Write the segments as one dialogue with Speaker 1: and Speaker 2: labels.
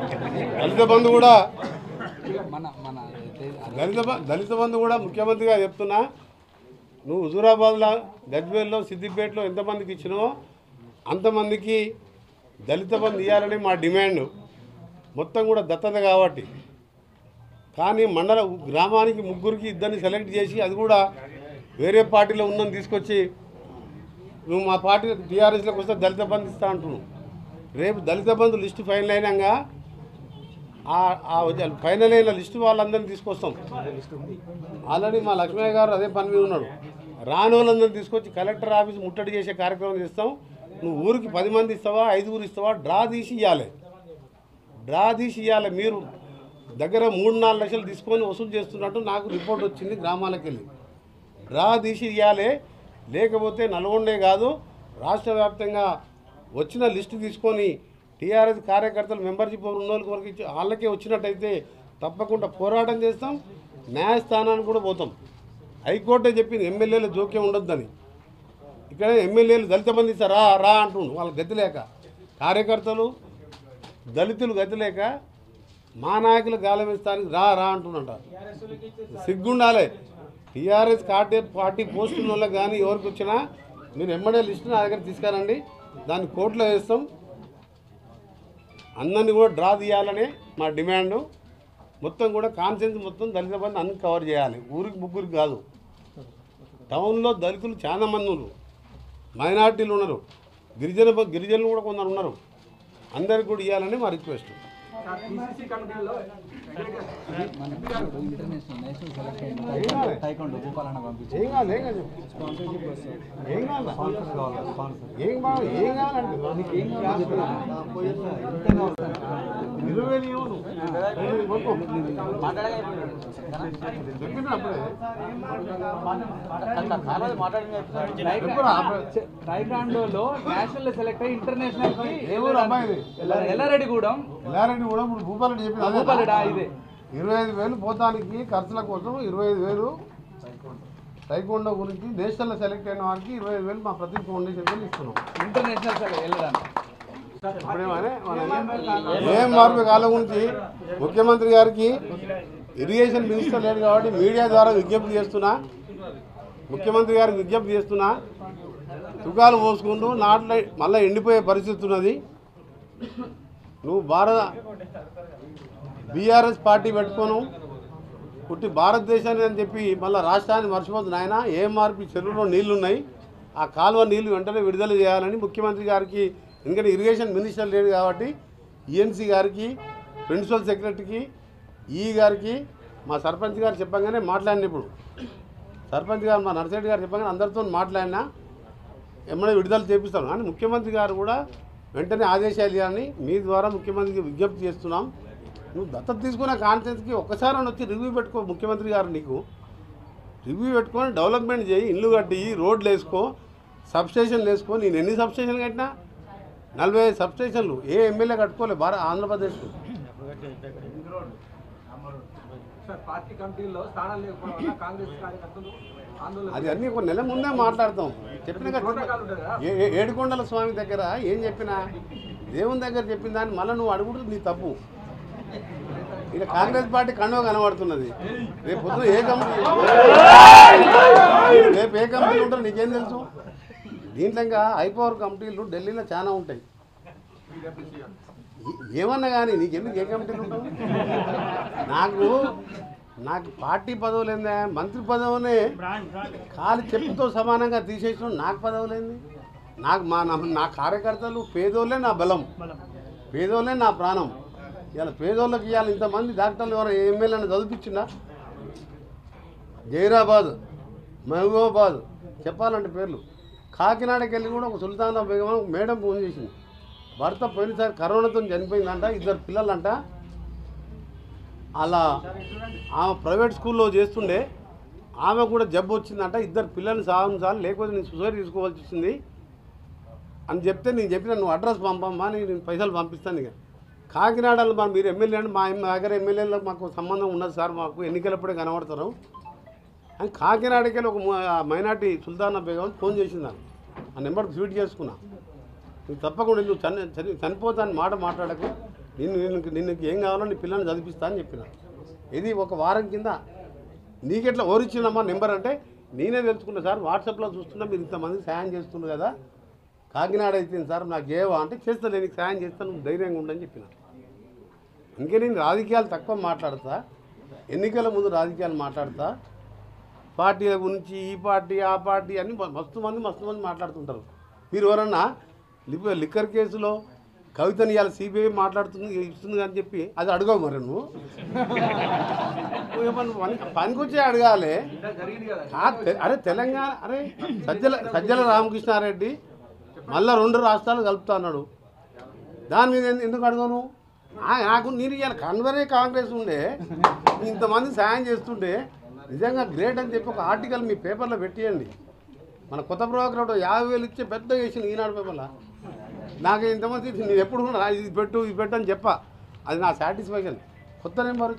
Speaker 1: దళిత బంధు కూడా
Speaker 2: మన మన
Speaker 1: దళిత బ- దళిత బంధు కూడా ముఖ్యమంత్రిగా చెప్తున్నా నువ్వు హుజూరాబాద్లో గజ్వేల్లో సిద్దిపేటలో ఎంతమందికి ఇచ్చినావో అంతమందికి దళిత బంధు ఇవ్వాలని మా డిమాండ్ మొత్తం కూడా దత్తత కాబట్టి కానీ మండల గ్రామానికి ముగ్గురికి ఇద్దరిని సెలెక్ట్ చేసి అది కూడా వేరే పార్టీలో ఉన్నని తీసుకొచ్చి నువ్వు మా పార్టీ టీఆర్ఎస్లోకి వస్తే దళిత బంధు ఇస్తా అంటున్నావు రేపు దళిత బంధు లిస్టు ఫైనల్ అయినాక ఆ- ఆ ఫైనల్ అయిన లిస్టు వాళ్ళందరినీ తీసుకొస్తాం ఆల్రెడీ మా లక్ష్మయ్య గారు అదే పని మీద ఉన్నాడు రాని వాళ్ళందరినీ తీసుకొచ్చి కలెక్టర్ ఆఫీస్ ముట్టడి చేసే కార్యక్రమం చేస్తాం నువ్వు ఊరికి పది మంది ఇస్తావా ఐదుగురు ఇస్తావా డ్రా తీసి ఇవ్వాలి డ్రా తీసి ఇవ్వాలి మీరు దగ్గర మూడు నాలుగు లక్షలు తీసుకొని వసూలు చేస్తున్నట్టు నాకు రిపోర్ట్ వచ్చింది గ్రామాలకు వెళ్ళి డ్రా తీసి ఇవ్వాలి లేకపోతే నల్గొండే కాదు రాష్ట్ర వ్యాప్తంగా వచ్చిన లిస్టు తీసుకొని టీఆర్ఎస్ కార్యకర్తలు మెంబర్షిప్ ఉన్న వాళ్ళకి వరకు ఇచ్చి వాళ్ళకే వచ్చినట్టయితే తప్పకుండా పోరాటం చేస్తాం న్యాయస్థానానికి కూడా పోతాం హైకోర్టే చెప్పింది ఎమ్మెల్యేల జోక్యం ఉండొద్దని ఇక్కడ ఎమ్మెల్యేలు దళిత మంది ఇస్తారు, రా రా అంటుండు వాళ్ళకి గతి లేక కార్యకర్తలు దళితులు గతి లేక మా నాయకులు గాలం ఇస్తానికి రా రా అంటుండంట సిగ్గుండాలి టీఆర్ఎస్ పార్టీ పార్టీ పోస్టుల వల్ల కానీ ఎవరికి వచ్చినా మీరు ఎమ్మడే లిస్టు నా దగ్గర తీసుకురండి దాన్ని కోర్టులో వేస్తాం అందరినీ కూడా డ్రా తీయాలని మా డిమాండ్ మొత్తం కూడా కాన్సెన్స్ మొత్తం దళిత బంధు అన్ని కవర్ చేయాలి ఊరికి ముగ్గురికి కాదు టౌన్లో దళితులు చాలా మంది ఉన్నారు మైనార్టీలు ఉన్నారు గిరిజన గిరిజనులు కూడా కొందరు ఉన్నారు అందరికి కూడా ఇవ్వాలని మా రిక్వెస్ట్
Speaker 2: మన ఇప్పుడు ఇంటర్నేషనల్ నేషనల్ సెలెక్ట్ అయిన టైకొండ భూపాలన్న పంపించి
Speaker 1: ఏం కాదు ఏం కాదు ఏం కాదు
Speaker 2: స్పాన్సర్ కావాలి స్పాన్సర్
Speaker 1: ఏం కావాలి ఏం కావాలంటే
Speaker 2: ఏం కావాలి చెప్పినా ఎంతైనా వస్తాను
Speaker 1: ఇరవై వేలు ఇవ్వను. ఏయ్, కొనుక్కో. చెప్పినా అప్పుడే. చెప్పురా అప్పుడే.
Speaker 2: టైకాండోలో నేషనల్ సెలెక్ట్ అయ్యి ఇంటర్నేషనల్ కి
Speaker 1: ఏ ఊరు అబ్బాయిది?
Speaker 2: ఎల్లారెడ్డిగూడెం
Speaker 1: ఎల్లారెడ్డి కూడా ఇప్పుడు భూపాలరెడ్డి చెప్పిన అదే.
Speaker 2: భూపాలెడా ఇదే
Speaker 1: ఇరవై ఐదు వేలు పోతానికి ఖర్చుల కోసం ఇరవై ఐదు వేలు టైకోండో గురించి నేషనల్ సెలెక్ట్ అయిన వారికి ఇరవై ఐదు వేలు మా ప్రతి ఫౌండేషన్ కింద ఇస్తున్నాం
Speaker 2: ఇంటర్నేషనల్ సెలెక్ట్ వెళ్ళడానికి
Speaker 1: ఇప్పుడేమనే మన ఏం మార్పు కాలం గురించి ముఖ్యమంత్రి గారికి ఇరిగేషన్ మినిస్టర్ లేడు కాబట్టి మీడియా ద్వారా విజ్ఞప్తి చేస్తున్నా ముఖ్యమంత్రి గారికి విజ్ఞప్తి చేస్తున్నా తుకాలు పోసుకుంటూ నాట్లో మళ్ళీ ఎండిపోయే పరిస్థితి ఉన్నది నువ్వు భారత బీఆర్ఎస్ పార్టీ పెట్టుకోను పుట్టి భారతదేశాన్ని అని చెప్పి మళ్ళీ రాష్ట్రాన్ని మర్చిపోతుంది నాయన ఏఎంఆర్పి చెరువులో నీళ్లు ఉన్నాయి ఆ కాలువ నీళ్లు వెంటనే విడుదల చేయాలని ముఖ్యమంత్రి గారికి ఎందుకంటే ఇరిగేషన్ మినిస్టర్ లేడు కాబట్టి ఈఎన్సీ గారికి ప్రిన్సిపల్ సెక్రటరీకి ఈ గారికి మా సర్పంచ్ గారు చెప్పంగానే మాట్లాడిన ఇప్పుడు సర్పంచ్ గారు మా నర్సరెడ్డి గారు చెప్పంగానే అందరితో మాట్లాడినా ఏమైనా విడుదల చేపిస్తాను కానీ ముఖ్యమంత్రి గారు కూడా వెంటనే ఆదేశాలు ఇవ్వాలని మీ ద్వారా ముఖ్యమంత్రికి విజ్ఞప్తి చేస్తున్నాం నువ్వు దత్తత తీసుకున్న కాన్ఫరెన్స్కి ఒక్కసారి వచ్చి రివ్యూ పెట్టుకో ముఖ్యమంత్రి గారు నీకు రివ్యూ పెట్టుకొని డెవలప్మెంట్ చేయి ఇల్లు కట్టి రోడ్లు వేసుకో సబ్స్టేషన్లు వేసుకో నేను ఎన్ని సబ్స్టేషన్లు కట్టినా నలభై ఐదు సబ్స్టేషన్లు ఏ ఎమ్మెల్యే కట్టుకోలే భారత ఆంధ్రప్రదేశ్కు
Speaker 3: సార్ పార్టీ కమిటీల్లో స్థానాలు లేకపోవడం వల్ల కాంగ్రెస్ కార్యకర్తలు ఆందోళన
Speaker 1: అది అన్నీ ఒక నెల ముందే మాట్లాడతాం చెప్పిన
Speaker 3: ప్రోటోకాల్ ఉంటుంది కదా
Speaker 1: ఏ- ఏ- ఏడుకొండల స్వామి దగ్గర ఏం చెప్పినా దేవుని దగ్గర చెప్పిన దాన్ని మళ్ళీ నువ్వు అడుగుడు నీ తప్పు ఇక కాంగ్రెస్ పార్టీ కండువ కనబడుతున్నది రేపు పొద్దున ఏ కంపెనీ రేపు ఏ కంపెనీ ఉంటారో నీకేం తెలుసు దీంట్లో ఇంకా హైపవర్ కంపెనీలు ఢిల్లీలో చాలా ఉంటాయి ఏ- ఏమన్నా కానీ నీకెందుకు ఏ కంపెనీలు ఉంటావు నాకు నాకు పార్టీ పదవులు ఏందా మంత్రి పదవునే కాలి చెప్పుతో సమానంగా తీసేసిన నాకు పదవులేంది నాకు మా నా- నా కార్యకర్తలు పేదోళ్ళే నా బలం పేదోళ్ళే నా ప్రాణం ఇలా పేదోళ్ళకి ఇవాళ ఇంతమంది డాక్టర్లు ఎవరు ఎమ్మెల్యేని చదివించిందా జైరాబాద్ మహబూబాబాద్ చెప్పాలంటే పేర్లు కాకినాడకి వెళ్ళి కూడా ఒక సుల్తానా బేగం అని ఒక మేడం ఫోన్ చేసింది భర్త పోయినసారి కరోనాతో చనిపోయిందంట ఇద్దరు పిల్లలంట అలా ఆమె ప్రైవేట్ స్కూల్లో చేస్తుండే ఆమె కూడా జబ్బు వచ్చిందంట ఇద్దరు పిల్లల్ని సాగం సార్లు లేకపోతే నేను సూసైడ్ తీసుకోవాల్సి వచ్చింది అని చెప్తే నేను చెప్పిన నువ్వు అడ్రస్ పంపమ్మా అని నేను పైసలు పంపిస్తాను ఇక కాకినాడలో మా మీరు ఎమ్మెల్యే అంటే మా మా దగ్గర ఎమ్మెల్యేలకు మాకు సంబంధం ఉన్నది సార్ మాకు ఎన్నికలప్పుడే కనబడతారు అని కాకినాడకి వెళ్ళి ఒక మైనార్టీ సుల్తానా బేగం ఫోన్ చేసింది నాకు ఆ నెంబర్ ఫీడ్ చేసుకున్నా నువ్వు తప్పకుండా నువ్వు చని చని చనిపోతాను మాట మాట్లాడకు నిన్ను నిన్ను నిన్ను ఏం కావాలో నీ పిల్లల్ని చదివిస్తా అని చెప్పిన ఇది ఒక వారం కింద నీకెట్లా ఓరిచ్చినమ్మా నెంబర్ అంటే నేనే తెలుసుకున్నా సార్ వాట్సాప్లో చూస్తున్నా మీరు ఇంతమందికి సాయం చేస్తున్నారు కదా కాకినాడ అయితే సార్ నాకు ఏవా అంటే చేస్తా నేను సాయం చేస్తాను నువ్వు ధైర్యంగా ఉండని చెప్పిన అందుకే నేను రాజకీయాలు తక్కువ మాట్లాడతా ఎన్నికల ముందు రాజకీయాలు మాట్లాడతా పార్టీల గురించి ఈ పార్టీ ఆ పార్టీ అని మ- మస్తు మంది మస్తు మంది మాట్లాడుతుంటారు మీరు ఎవరన్నా లిప్ లిక్కర్ కేసులో కవితని ఇవాళ సిబిఐ మాట్లాడుతుంది ఇస్తుంది అని చెప్పి అది అడగవు మరి నువ్వు నువ్వు ఏమన్నా పని- పనికొచ్చే అడగాలి
Speaker 3: ఇంత జరిగింది కదా
Speaker 1: ఆ తె- అరే తెలంగాణ అరే సజ్జల సజ్జల రామకృష్ణారెడ్డి మళ్ళా రెండు రాష్ట్రాలు కలుపుతా అన్నాడు దాని మీద ఎందు- ఎందుకు అడగను ఆ- నాకు నేను ఇవాళ కన్వరే కాంగ్రెస్ ఉండే ఇంతమంది సాయం చేస్తుంటే నిజంగా గ్రేట్ అని చెప్పి ఒక ఆర్టికల్ మీ పేపర్లో పెట్టియండి మన కొత్త ప్రోగ్రామ్ యాభై వేలు ఇచ్చే పెద్ద వేసిన ఈనాడు పేపర్లో నాకు ఇంతమంది నేను ఎప్పుడు కూడా రా- ఇది పెట్టు ఇది పెట్టు అని చెప్పా అది నా సాటిస్ఫాక్షన్ కొత్త నెంబర్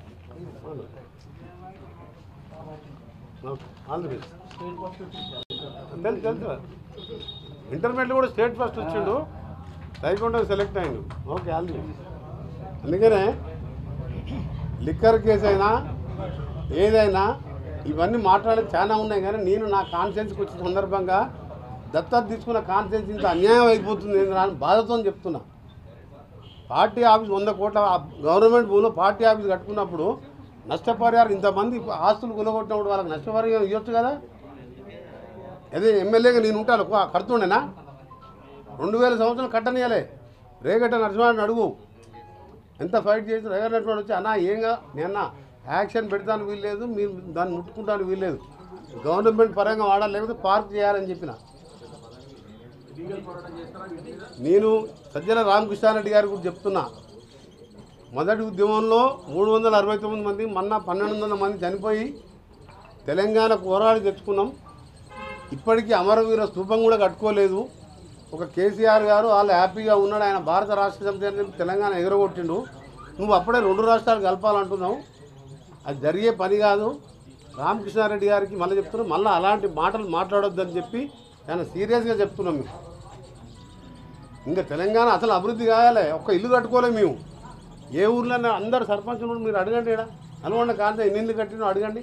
Speaker 1: ఆల్ ది బెస్ట్ తెలుసు తెలుసు ఇంటర్మీడియట్ కూడా స్టేట్ ఫస్ట్ వచ్చిండు రైకొండ సెలెక్ట్ అయ్యిండు ఓకే ఆల్ ది బెస్ట్ అందుకనే లిక్కర్ కేసు అయినా ఏదైనా ఇవన్నీ మాట్లాడేది చాలా ఉన్నాయి కానీ నేను నా కాన్ఫిడెన్స్కి వచ్చిన సందర్భంగా దత్తత తీసుకున్న కాన్ఫిడెన్స్ ఇంత అన్యాయం అయిపోతుంది ఏందిరా అని బాధతో చెప్తున్నా పార్టీ ఆఫీస్ వంద కోట్ల ఆ గవర్నమెంట్ భూమిలో పార్టీ ఆఫీస్ కట్టుకున్నప్పుడు నష్టపరిహారం ఇంతమంది ఆస్తులు కొనగొట్టినప్పుడు వాళ్ళకి నష్టపరిహారం ఇవ్వచ్చు కదా అదే ఎమ్మెల్యేగా నేను ఉంటాను కు- కడుతుండేనా రెండు వేల సంవత్సరాలు కట్టనియలే రేగట్ట నరసింహాన్ని అడుగు ఎంత ఫైట్ చేసి రేగట్ట నరసింహాడు వచ్చి అన్నా ఏంగా నేను యాక్షన్ పెడతాను వీల్లేదు మీరు దాన్ని ముట్టుకుంటాను వీల్లేదు గవర్నమెంట్ పరంగా వాడాలి లేకపోతే పార్క్ చేయాలని చెప్పిన
Speaker 3: లీగల్ పోరాటం చేస్తారా వీటి మీద
Speaker 1: నేను సజ్జల రామకృష్ణారెడ్డి గారికి కూడా చెప్తున్నా మొదటి ఉద్యమంలో మూడు వందల అరవై తొమ్మిది మంది మొన్న పన్నెండు వందల మంది చనిపోయి తెలంగాణ పోరాడి తెచ్చుకున్నాం ఇప్పటికీ అమరవీర స్థూపం కూడా కట్టుకోలేదు ఒక కేసీఆర్ గారు వాళ్ళు హ్యాపీగా ఉన్నాడు ఆయన భారత రాష్ట్ర సమితి అని చెప్పి తెలంగాణ ఎగరగొట్టిండు నువ్వు అప్పుడే రెండు రాష్ట్రాలు కలపాలంటున్నావు అది జరిగే పని కాదు రామకృష్ణారెడ్డి గారికి మళ్ళీ చెప్తున్నాం మళ్ళీ అలాంటి మాటలు మాట్లాడొద్దని చెప్పి ఆయన సీరియస్గా చెప్తున్నాం మేము ఇంకా తెలంగాణ అసలు అభివృద్ధి కావాలి ఒక్క ఇల్లు కట్టుకోలేము మేము ఏ ఊర్లో అందరు సర్పంచ్ ఉన్నారు మీరు అడగండి ఇక్కడ నల్గొండ కాంత ఎన్ని ఇల్లు కట్టినో అడగండి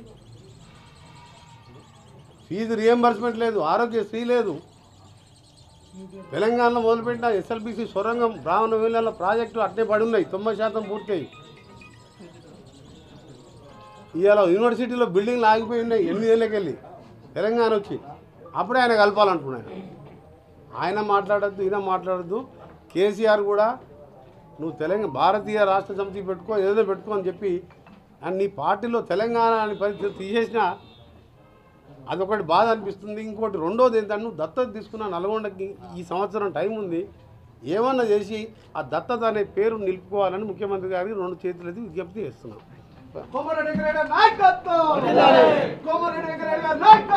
Speaker 1: ఫీజు రియంబర్స్మెంట్ లేదు ఆరోగ్యశ్రీ లేదు తెలంగాణలో మొదలుపెట్టిన ఎస్ఎల్బిసి సొరంగం బ్రాహ్మణ వేల ప్రాజెక్టు అట్టే పడి ఉన్నాయి తొంభై శాతం పూర్తయి ఇవాళ యూనివర్సిటీలో బిల్డింగ్లు ఆగిపోయి ఉన్నాయి ఎనిమిదేళ్ళకి వెళ్ళి తెలంగాణ వచ్చి అప్పుడే ఆయన కలపాలనుకున్నాను ఆయన మాట్లాడద్దు ఈయన మాట్లాడద్దు కేసీఆర్ కూడా నువ్వు తెలంగాణ భారతీయ రాష్ట్ర సమితి పెట్టుకో ఏదో పెట్టుకో అని చెప్పి అండ్ నీ పార్టీలో తెలంగాణ అని పరిస్థితి తీసేసిన అదొకటి బాధ అనిపిస్తుంది ఇంకోటి రెండోది ఏంటంటే నువ్వు దత్తత తీసుకున్న నల్గొండకి ఈ సంవత్సరం టైం ఉంది ఏమన్నా చేసి ఆ దత్తత అనే పేరు నిలుపుకోవాలని ముఖ్యమంత్రి గారికి రెండు చేతులైతే విజ్ఞప్తి చేస్తున్నాం
Speaker 3: కోమరెడ్డి వెంకటరెడ్డి నాయకత్వం కోమరెడ్డి వెంకటరెడ్డి గారి నాయకత్వం